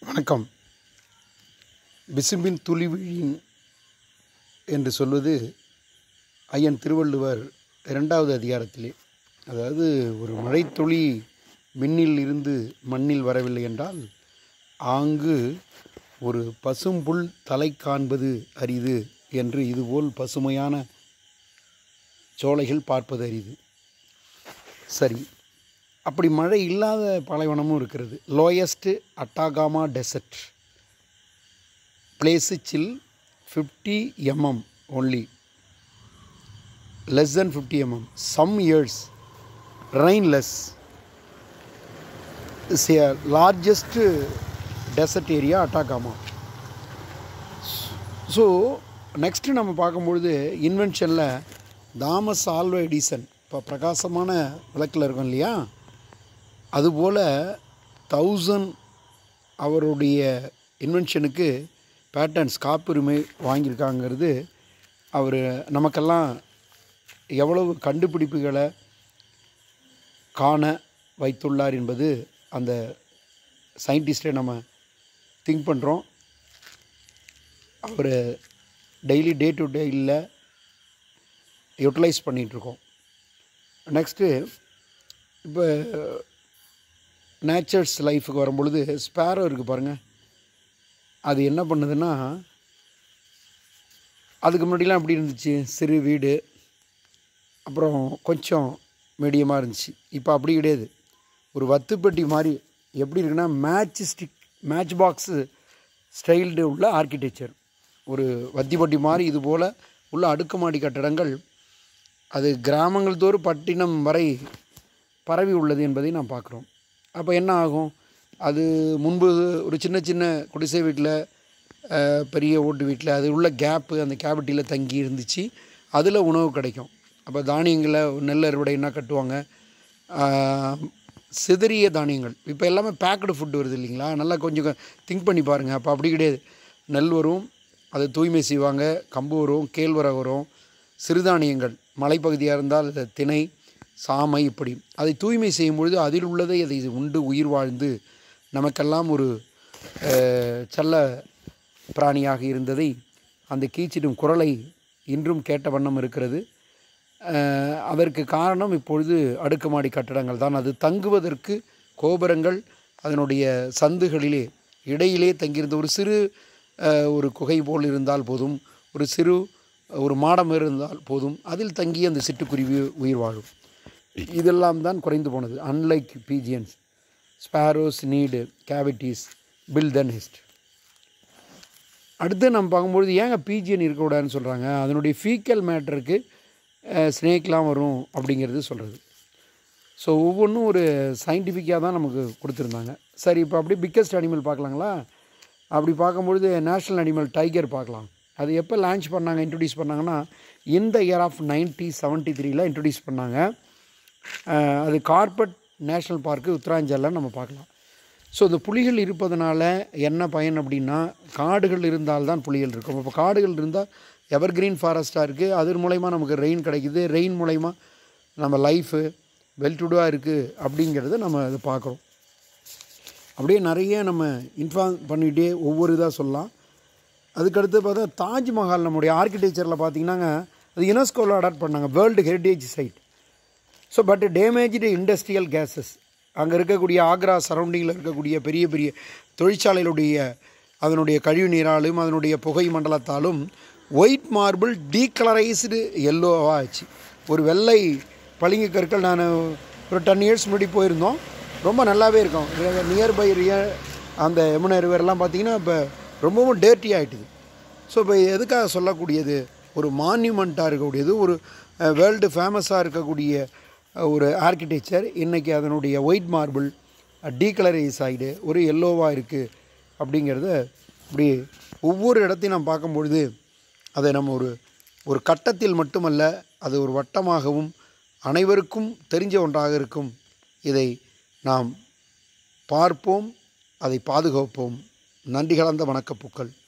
வணக்கம் விசும்பின் துளிவிழின் என்று சொல்வது ஐயன் திருவள்ளுவர் இரண்டாவது அதிகாரத்திலே அதாவது ஒரு மழைத்துளி விண்ணில் இருந்து மண்ணில் வரவில்லை என்றால் ஆங்கு ஒரு பசும்புல் தலை காண்பது அரிது என்று இதுபோல் பசுமையான சோலைகள் பார்ப்பது அரிது சரி அப்படி மழை இல்லாத பாலைவனமும் இருக்கிறது லோயஸ்ட்டு அட்டாகாமா டெசர்ட் பிளேஸு சில் fifty mm only less than fifty mm some years rainless is a largest desert area Atacama so next நம்ம பார்க்கும்பொழுது இன்வென்ஷனில் தாமஸ் ஆல்வா எடிசன் இப்போ பிரகாசமான விளக்கில் இருக்கும் இல்லையா அதுபோல் தௌசண்ட் அவருடைய இன்வென்ஷனுக்கு பேட்டர்ன்ஸ் காப்புரிமை வாங்கியிருக்காங்கிறது அவர் நமக்கெல்லாம் எவ்வளவு கண்டுபிடிப்புகளை காண வைத்துள்ளார் என்பது அந்த சயின்டிஸ்டை நம்ம திங்க் பண்ணுறோம் அவர் டெய்லி டே டு டே இல்லை யூட்டிலைஸ் பண்ணிகிட்ருக்கோம் நெக்ஸ்ட்டு இப்போ நேச்சர்ஸ் லைஃபுக்கு வரும்பொழுது ஸ்பேரோ இருக்குது பாருங்கள் அது என்ன பண்ணுதுன்னா அதுக்கு முன்னாடிலாம் எப்படி இருந்துச்சு சிறு வீடு அப்புறம் கொஞ்சம் மீடியமாக இருந்துச்சு இப்போ அப்படி கிடையாது ஒரு வத்துப்பட்டி மாதிரி எப்படி இருக்குன்னா match stick match box styled உள்ள ஆர்கிடெக்சர் ஒரு வத்திப்பட்டி மாதிரி இது போல் உள்ள அடுக்குமாடி கட்டடங்கள் அது கிராமங்கள் தோறும் பட்டினம் வரை பரவி உள்ளது என்பதை நாம் பார்க்குறோம் அப்போ என்ன ஆகும் அது முன்பு ஒரு சின்ன சின்ன குடிசை வீட்டில் பெரிய ஓட்டு வீட்டில் அது உள்ள கேப்பு அந்த கேவிட்டியில் தங்கி இருந்துச்சு அதில் உணவு கிடைக்கும் அப்போ தானியங்களை நெல் அறுவடைன்னா கட்டுவாங்க சிதறிய தானியங்கள் இப்போ எல்லாமே பேக்கடு ஃபுட் வருது இல்லைங்களா நல்லா கொஞ்சம் திங்க் பண்ணி பாருங்கள் அப்போ அப்படி கிடையாது நெல் வரும் அதை தூய்மை செய்வாங்க கம்பு வரும் கேழ்வரகு வரும் சிறுதானியங்கள் மலைப்பகுதியாக இருந்தால் திணை சாமை இப்படி அதை தூய்மை செய்யும் பொழுது அதில் உள்ளதை அதை உண்டு உயிர் வாழ்ந்து நமக்கெல்லாம் ஒரு செல்ல பிராணியாக இருந்ததை அந்த கீச்சிடும் குரலை இன்றும் கேட்ட வண்ணம் இருக்கிறது அதற்கு காரணம் இப்பொழுது அடுக்குமாடி கட்டடங்கள் தான் அது தங்குவதற்கு கோபுரங்கள் அதனுடைய சந்துகளிலே இடையிலே தங்கியிருந்த ஒரு சிறு ஒரு குகை போல் இருந்தால் போதும் ஒரு சிறு ஒரு மாடம் இருந்தால் போதும் அதில் தங்கி அந்த சிட்டுக்குருவி உயிர் வாழும் இதெல்லாம் தான் குறைந்து போனது unlike pigeons sparrows need cavities fill the nest அடுத்து நம்ம பார்க்கும்பொழுது ஏங்க பீஜியன் இருக்கக்கூடாதுன்னு சொல்கிறாங்க அதனுடைய ஃபீக்கல் மேட்டருக்கு ஸ்னேக்லாம் வரும் அப்படிங்கிறது சொல்கிறது ஸோ ஒவ்வொன்றும் ஒரு சயின்டிஃபிக்காக தான் நமக்கு கொடுத்துருந்தாங்க சரி இப்போ அப்படியே பிக்கஸ்ட் அனிமல் பார்க்கலாங்களா அப்படி பார்க்கும்பொழுது நேஷ்னல் அனிமல் டைகர் பார்க்கலாம் அது எப்போ லான்ச் பண்ணாங்க இன்ட்ரடியூஸ் பண்ணாங்கன்னா இந்த இயர் ஆஃப் நைன்டி செவன்ட்டி த்ரீல இன்ட்ரடியூஸ் பண்ணாங்க அது கார்பட் நேஷ்னல் பார்க்கு உத்தராஞ்சலில் நம்ம பார்க்கலாம் ஸோ இந்த புலிகள் இருப்பதனால என்ன பயன் அப்படின்னா காடுகள் இருந்தால்தான் புலிகள் இருக்கும் இப்போ காடுகள் இருந்தால் எவர் கிரீன் ஃபாரஸ்ட்டாக இருக்குது அது மூலயமா நமக்கு ரெயின் கிடைக்குது ரெயின் மூலயமா நம்ம லைஃபு வெல் டுடாக இருக்குது அப்படிங்கிறத நம்ம அதை பார்க்குறோம் அப்படியே நிறைய நம்ம இன்ஃபார்ம் பண்ணிகிட்டே ஒவ்வொரு இதாக சொல்லலாம் அதுக்கடுத்து பார்த்தா தாஜ்மஹால் நம்முடைய ஆர்கிடெக்சரில் பார்த்திங்கன்னாங்க அது யுனெஸ்கோவில் அடாப்ட் பண்ணாங்க world heritage site so but damaged industrial gases அங்கே இருக்கக்கூடிய ஆக்ரா சரௌண்டிங்கில் இருக்கக்கூடிய பெரிய பெரிய தொழிற்சாலைகளுடைய அதனுடைய கழிவு நீராலும் அதனுடைய புகை மண்டலத்தாலும் ஒயிட் மார்பிள் டீகலரைஸ்டு எல்லோவாக ஆச்சு ஒரு வெள்ளை பளிங்கு கற்கள் நான் ஒரு டென் இயர்ஸ் முன்னாடி போயிருந்தோம் ரொம்ப நல்லாவே இருக்கும் நியர்பை ரியர் அந்த யமுனை ரிவர்லாம் பார்த்திங்கன்னா இப்போ ரொம்பவும் டேர்ட்டி ஆகிட்டுது ஸோ இப்போ எதுக்காக சொல்லக்கூடியது ஒரு மான்யூமெண்ட்டாக இருக்கக்கூடியது ஒரு வேர்ல்டு ஃபேமஸாக இருக்கக்கூடிய ஒரு ஆர்கிடெக்சர் இன்றைக்கி அதனுடைய ஒயிட் மார்பிள் டீகலரைஸ் ஆகிடு ஒரு எல்லோவாக இருக்குது அப்படிங்கிறத இப்படி ஒவ்வொரு இடத்தையும் நம்ம பார்க்கும்பொழுது அதை நம்ம ஒரு ஒரு கட்டத்தில் மட்டுமல்ல அது ஒரு வட்டமாகவும் அனைவருக்கும் தெரிஞ்ச ஒன்றாக இருக்கும் இதை நாம் பார்ப்போம் அதை பாதுகாப்போம் நன்றி கலந்த வணக்கப்பூக்கள்